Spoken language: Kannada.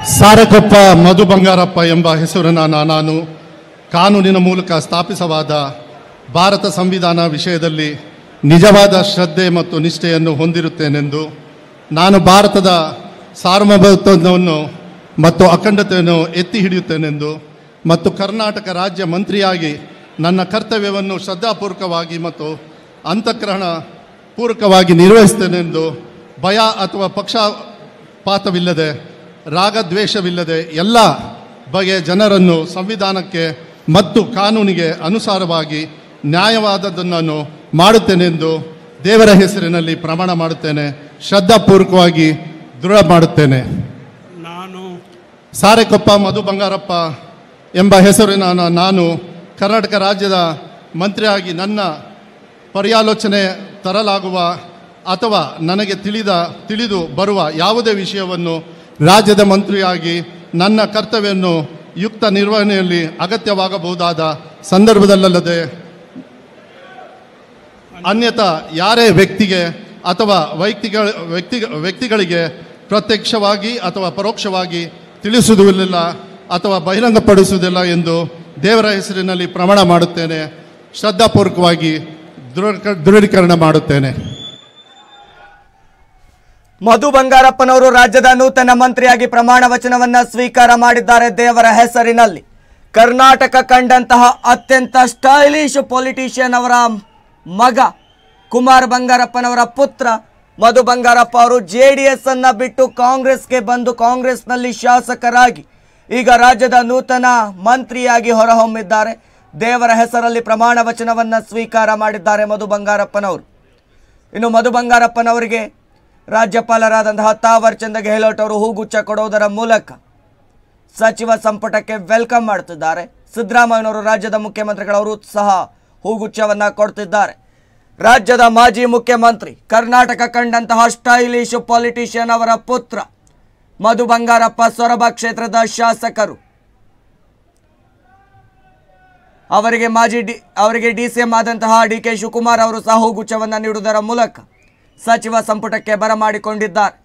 ಸಾರಕೊಪ್ಪ ಮಧು ಬಂಗಾರಪ್ಪ ಎಂಬ ಹೆಸರನ್ನ ನಾ- ನಾನು ಕಾನೂನಿನ ಮೂಲಕ ಸ್ಥಾಪಿಸವಾದ ಭಾರತ ಸಂವಿಧಾನ ವಿಷಯದಲ್ಲಿ ನಿಜವಾದ ಶ್ರದ್ಧೆ ಮತ್ತು ನಿಷ್ಠೆಯನ್ನು ಹೊಂದಿರುತ್ತೇನೆಂದು ನಾನು ಭಾರತದ ಸಾರ್ವಭೌಮತ್ವವನ್ನು ಮತ್ತು ಅಖಂಡತೆಯನ್ನು ಎತ್ತಿ ಹಿಡಿಯುತ್ತೇನೆಂದು ಮತ್ತು ಕರ್ನಾಟಕ ರಾಜ್ಯ ಮಂತ್ರಿಯಾಗಿ ನನ್ನ ಕರ್ತವ್ಯವನ್ನು ಶ್ರದ್ಧಾಪೂರ್ವಕವಾಗಿ ಮತ್ತು ಅಂತಃಕರಣ ಪೂರ್ವಕವಾಗಿ ನಿರ್ವಹಿಸ್ತೇನೆಂದು ಭಯ ಅಥವಾ ಪಕ್ಷಪಾತವಿಲ್ಲದೆ ರಾಗದ್ವೇಷವಿಲ್ಲದೆ ಎಲ್ಲ ಬಗೆಯ ಜನರನ್ನು ಸಂವಿಧಾನಕ್ಕೆ ಮತ್ತು ಕಾನೂನಿಗೆ ಅನುಸಾರವಾಗಿ ನ್ಯಾಯವಾದದ್ದನ್ನು ಮಾಡುತ್ತೇನೆಂದು ದೇವರ ಹೆಸರಿನಲ್ಲಿ ಪ್ರಮಾಣ ಮಾಡುತ್ತೇನೆ ಶ್ರದ್ಧಾಪೂರ್ವಕವಾಗಿ ದೃಢ ಮಾಡುತ್ತೇನೆ ನಾನು ಸಾರೆಕೊಪ್ಪ ಮಧು ಬಂಗಾರಪ್ಪ ಎಂಬ ಹೆಸರಿನ ನ- ನಾನು ಕರ್ನಾಟಕ ರಾಜ್ಯದ ಮಂತ್ರಿಯಾಗಿ ನನ್ನ ಪರ್ಯಾಲೋಚನೆ ತರಲಾಗುವ ಅಥವಾ ನನಗೆ ತಿಳಿದ ತಿಳಿದು ಬರುವ ಯಾವುದೇ ವಿಷಯವನ್ನು ರಾಜ್ಯದ ಮಂತ್ರಿಯಾಗಿ ನನ್ನ ಕರ್ತವ್ಯವನ್ನು ಯುಕ್ತ ನಿರ್ವಹಣೆಯಲ್ಲಿ ಅಗತ್ಯವಾಗಬಹುದಾದ ಸಂದರ್ಭದಲ್ಲದೆ ಅನ್ಯಥಾ ಯಾರೇ ವ್ಯಕ್ತಿಗೆ ಅಥವಾ ವೈಯಕ್ತಿಗಳ ವ್ಯಕ್ತಿ ವ್ಯಕ್ತಿಗಳಿಗೆ ಪ್ರತ್ಯಕ್ಷವಾಗಿ ಅಥವಾ ಪರೋಕ್ಷವಾಗಿ ತಿಳಿಸುವುದಿಲ್ಲ ಅಥವಾ ಬಹಿರಂಗಪಡಿಸುವುದಿಲ್ಲ ಎಂದು ದೇವರ ಹೆಸರಿನಲ್ಲಿ ಪ್ರಮಾಣ ಮಾಡುತ್ತೇನೆ ಶ್ರದ್ಧಾಪೂರ್ವಕವಾಗಿ ದೃಢ ದೃಢೀಕರಣ ಮಾಡುತ್ತೇನೆ ಮಧು ಬಂಗಾರಪ್ಪನವರು ರಾಜ್ಯದ ನೂತನ ಮಂತ್ರಿಯಾಗಿ ಪ್ರಮಾಣ ವಚನವನ್ನ ಸ್ವೀಕಾರ ಮಾಡಿದ್ದಾರೆ ದೇವರ ಹೆಸರಿನಲ್ಲಿ ಕರ್ನಾಟಕ ಕಂಡಂತಹ ಅತ್ಯಂತ ಸ್ಟೈಲಿಶ್ ಪೊಲಿಟಿಷಿಯನ್ ಅವರ ಮಗ ಕುಮಾರ್ ಬಂಗಾರಪ್ಪನವರ ಪುತ್ರ ಮಧು ಬಂಗಾರಪ್ಪ ಅವರು ಜೆ ಡಿ ಎಸ್ ಅನ್ನ ಬಿಟ್ಟು ಕಾಂಗ್ರೆಸ್ಗೆ ಬಂದು ಕಾಂಗ್ರೆಸ್ನಲ್ಲಿ ಶಾಸಕರಾಗಿ ಈಗ ರಾಜ್ಯದ ನೂತನ ಮಂತ್ರಿಯಾಗಿ ಹೊರಹೊಮ್ಮಿದ್ದಾರೆ ದೇವರ ಹೆಸರಲ್ಲಿ ಪ್ರಮಾಣ ವಚನವನ್ನ ಸ್ವೀಕಾರ ಮಾಡಿದ್ದಾರೆ ಮಧು ಬಂಗಾರಪ್ಪನವರು ಇನ್ನು ಮಧು ಬಂಗಾರಪ್ಪನವರಿಗೆ ರಾಜ್ಯಪಾಲರಾದಂತಹ ತಾವರ್ ಚಂದ ಗೆಹ್ಲೋಟ್ ಅವರು ಹೂಗುಚ್ಛ ಕೊಡುವುದರ ಮೂಲಕ ಸಚಿವ ಸಂಪುಟಕ್ಕೆ ವೆಲ್ಕಮ್ ಮಾಡುತ್ತಿದ್ದಾರೆ ಸಿದ್ದರಾಮಯ್ಯನವರು ರಾಜ್ಯದ ಮುಖ್ಯಮಂತ್ರಿಗಳವರು ಸಹ ಹೂಗುಚ್ಛವನ್ನ ಕೊಡ್ತಿದ್ದಾರೆ ರಾಜ್ಯದ ಮಾಜಿ ಮುಖ್ಯಮಂತ್ರಿ ಕರ್ನಾಟಕ ಕಂಡಂತಹ ಸ್ಟೈಲಿಶ್ ಪೊಲಿಟಿಷಿಯನ್ ಅವರ ಪುತ್ರ ಮಧು ಬಂಗಾರಪ್ಪ ಸೊರಬ ಕ್ಷೇತ್ರದ ಶಾಸಕರು ಅವರಿಗೆ ಮಾಜಿ ಡಿ ಅವರಿಗೆ ಡಿ ಸಿ ಎಂ ಆದಂತಹ ಡಿ ಕೆ ಶಿವಕುಮಾರ್ ಅವರು ಸಹ ಹೂಗುಚ್ಛವನ್ನು ನೀಡುವುದರ ಮೂಲಕ ಸಚಿವ ಸಂಪುಟಕ್ಕೆ ಬರಮಾಡಿಕೊಂಡಿದ್ದಾರೆ